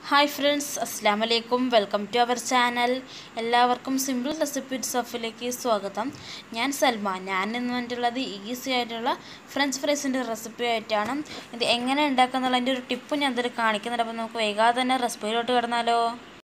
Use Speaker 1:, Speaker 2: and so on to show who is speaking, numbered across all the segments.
Speaker 1: hi friends അസ്സാം വലൈക്കും welcome to our channel എല്ലാവർക്കും സിമ്പിൾ റെസിപ്പി സഫിലേക്ക് സ്വാഗതം ഞാൻ സൽമാൻ ഞാൻ ഇന്ന് വന്നിട്ടുള്ളത് ഈസി ആയിട്ടുള്ള ഫ്രഞ്ച് ഫ്രൈസിൻ്റെ റെസിപ്പി ആയിട്ടാണ് ഇത് എങ്ങനെ ഉണ്ടാക്കാന്നുള്ളതിൻ്റെ ഒരു ടിപ്പ് ഞാൻ ഇതിൽ കാണിക്കുന്നുണ്ട് അപ്പോൾ നമുക്ക് വൈകാതെ തന്നെ റെസിപ്പിയിലോട്ട് കിടന്നാലോ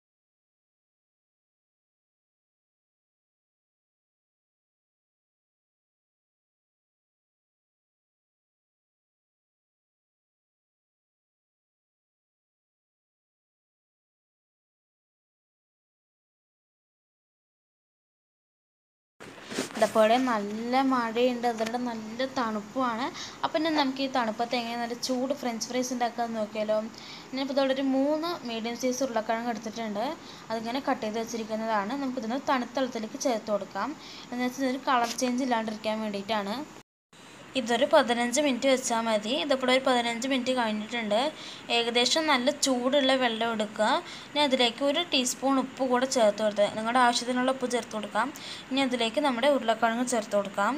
Speaker 1: ഇതേപോലെ നല്ല മഴയുണ്ട് അതുകൊണ്ട് നല്ല തണുപ്പുമാണ് അപ്പം ഇനി നമുക്ക് ഈ തണുപ്പത്ത് എങ്ങനെ നല്ല ചൂട് ഫ്രഞ്ച് ഫ്രൈസ് ഉണ്ടാക്കാമെന്ന് നോക്കിയാലോ ഞാനിപ്പോൾ ഇതോടെ ഒരു മൂന്ന് മീഡിയം സൈസ് ഉരുളക്കിഴങ്ങ് എടുത്തിട്ടുണ്ട് അതിങ്ങനെ കട്ട് ചെയ്ത് വെച്ചിരിക്കുന്നതാണ് നമുക്കിതൊന്ന് തണുത്ത വെള്ളത്തിലേക്ക് ചേർത്ത് കൊടുക്കാം എന്ന് വെച്ചാൽ ഇതൊരു കളർ ചേഞ്ച് ഇല്ലാണ്ടിരിക്കാൻ വേണ്ടിയിട്ടാണ് ഇതൊരു പതിനഞ്ച് മിനിറ്റ് വെച്ചാൽ മതി ഇതിപ്പോൾ ഒരു പതിനഞ്ച് മിനിറ്റ് കഴിഞ്ഞിട്ടുണ്ട് ഏകദേശം നല്ല ചൂടുള്ള വെള്ളം എടുക്കുക ഇനി അതിലേക്ക് ഒരു ടീസ്പൂൺ ഉപ്പ് കൂടെ ചേർത്ത് കൊടുത്ത് നിങ്ങളുടെ ആവശ്യത്തിനുള്ള ഉപ്പ് ചേർത്ത് കൊടുക്കാം ഇനി അതിലേക്ക് നമ്മുടെ ഉരുളക്കിഴങ്ങ് ചേർത്ത് കൊടുക്കാം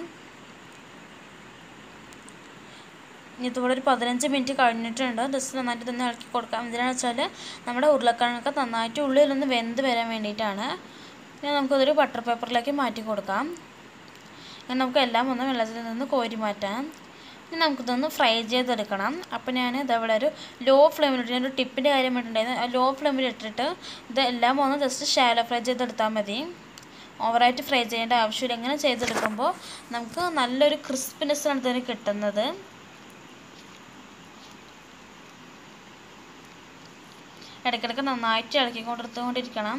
Speaker 1: ഇനി ഇതിവിടെ ഒരു പതിനഞ്ച് മിനിറ്റ് കഴിഞ്ഞിട്ടുണ്ട് ജസ്റ്റ് നന്നായിട്ട് തന്നെ ഇളക്കി കൊടുക്കാം എന്തിനാണെന്ന് വെച്ചാൽ നമ്മുടെ ഉരുളക്കിഴങ്ങൊക്കെ നന്നായിട്ട് ഉള്ളിലൊന്ന് വെന്ത് വരാൻ വേണ്ടിയിട്ടാണ് ഇനി നമുക്കതൊരു ബട്ടർ പേപ്പറിലേക്ക് മാറ്റി കൊടുക്കാം ഇനി നമുക്ക് എല്ലാം ഒന്ന് വെള്ളത്തിൽ നിന്ന് കോരി മാറ്റാം ഇനി നമുക്കിതൊന്ന് ഫ്രൈ ചെയ്തെടുക്കണം അപ്പോൾ ഞാൻ ഇതവിടെ ഒരു ലോ ഫ്ലെയിമിലിട്ട് ഞാനൊരു ടിപ്പിൻ്റെ കാര്യം വേണ്ടിയിട്ടുണ്ടായിരുന്നു ലോ ഫ്ലെയിമിൽ ഇട്ടിട്ട് ഇതെല്ലാം ഒന്ന് ജസ്റ്റ് ഷാലോ ഫ്രൈ ചെയ്തെടുത്താൽ മതി ഓവറായിട്ട് ഫ്രൈ ചെയ്യേണ്ട ആവശ്യമില്ല ഇങ്ങനെ ചെയ്തെടുക്കുമ്പോൾ നമുക്ക് നല്ലൊരു ക്രിസ്പിനെസ്സാണ് ഇതിന് കിട്ടുന്നത് ഇടയ്ക്കിടയ്ക്ക് നന്നായിട്ട് ഇളക്കിക്കൊണ്ടിരുത്തുകൊണ്ടിരിക്കണം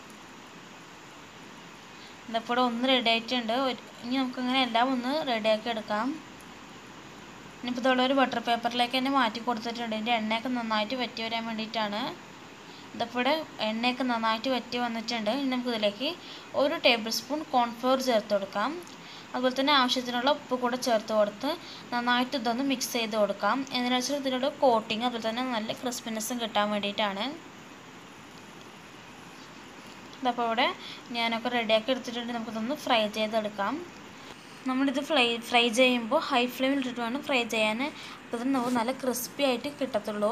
Speaker 1: ഇതിപ്പോൾ ഒന്ന് റെഡി ആയിട്ടുണ്ട് ഇനി നമുക്കങ്ങനെ എല്ലാം ഒന്ന് റെഡിയാക്കി എടുക്കാം ഇനിയിപ്പോൾ ഇതുള്ള ഒരു ബട്ടർ പേപ്പറിലേക്ക് തന്നെ മാറ്റി കൊടുത്തിട്ടുണ്ട് ഇതിൻ്റെ എണ്ണയൊക്കെ നന്നായിട്ട് വറ്റി വരാൻ വേണ്ടിയിട്ടാണ് ഇതിപ്പോൾ എണ്ണയൊക്കെ നന്നായിട്ട് വറ്റി വന്നിട്ടുണ്ട് ഇനി നമുക്ക് ഇതിലേക്ക് ഒരു ടേബിൾ സ്പൂൺ കോൺഫ്ലോർ ചേർത്ത് കൊടുക്കാം അതുപോലെ തന്നെ ആവശ്യത്തിനുള്ള ഉപ്പ് കൂടെ ചേർത്ത് കൊടുത്ത് നന്നായിട്ട് ഇതൊന്ന് മിക്സ് ചെയ്ത് കൊടുക്കാം എന്തിനാ വെച്ചാൽ ഇതിലുള്ള കോട്ടിങ് അതുപോലെ തന്നെ നല്ല ക്രിസ്പിനെസ്സും കിട്ടാൻ വേണ്ടിയിട്ടാണ് ഇതപ്പോൾ ഇവിടെ ഞാനൊക്കെ റെഡിയാക്കി എടുത്തിട്ടുണ്ട് നമുക്കിതൊന്ന് ഫ്രൈ ചെയ്തെടുക്കാം നമ്മളിത് ഫ്രൈ ഫ്രൈ ചെയ്യുമ്പോൾ ഹൈ ഫ്ലെയിമിൽ ഇട്ടിട്ട് വേണം ഫ്രൈ ചെയ്യാൻ അപ്പോൾ ഇത് നമുക്ക് നല്ല ക്രിസ്പി ആയിട്ട് കിട്ടത്തുള്ളൂ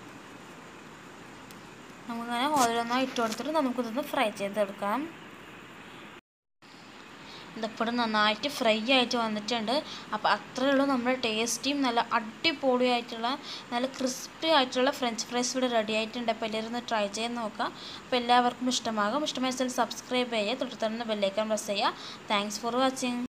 Speaker 1: നമുക്കിങ്ങനെ ഓരോന്നായി ഇട്ട് കൊടുത്തിട്ട് നമുക്കിതൊന്ന് ഫ്രൈ ചെയ്തെടുക്കാം ഇതിപ്പോഴും നന്നായിട്ട് ഫ്രൈ ആയിട്ട് വന്നിട്ടുണ്ട് അപ്പോൾ അത്രയേ ഉള്ളൂ നമ്മുടെ ടേസ്റ്റിയും നല്ല അടിപൊളിയായിട്ടുള്ള നല്ല ക്രിസ്പി ആയിട്ടുള്ള ഫ്രഞ്ച് ഫ്രൈസ് ഇവിടെ റെഡി ആയിട്ടുണ്ട് അപ്പോൾ എല്ലാവരും ഒന്ന് ട്രൈ ചെയ്ത് നോക്കാം അപ്പോൾ എല്ലാവർക്കും ഇഷ്ടമാകും ഇഷ്ടമായ സബ്സ്ക്രൈബ് ചെയ്യുക തൊട്ട് തന്നെ ബെല്ലൈക്കൺ പ്രസ് ചെയ്യുക താങ്ക്സ് ഫോർ വാച്ചിങ്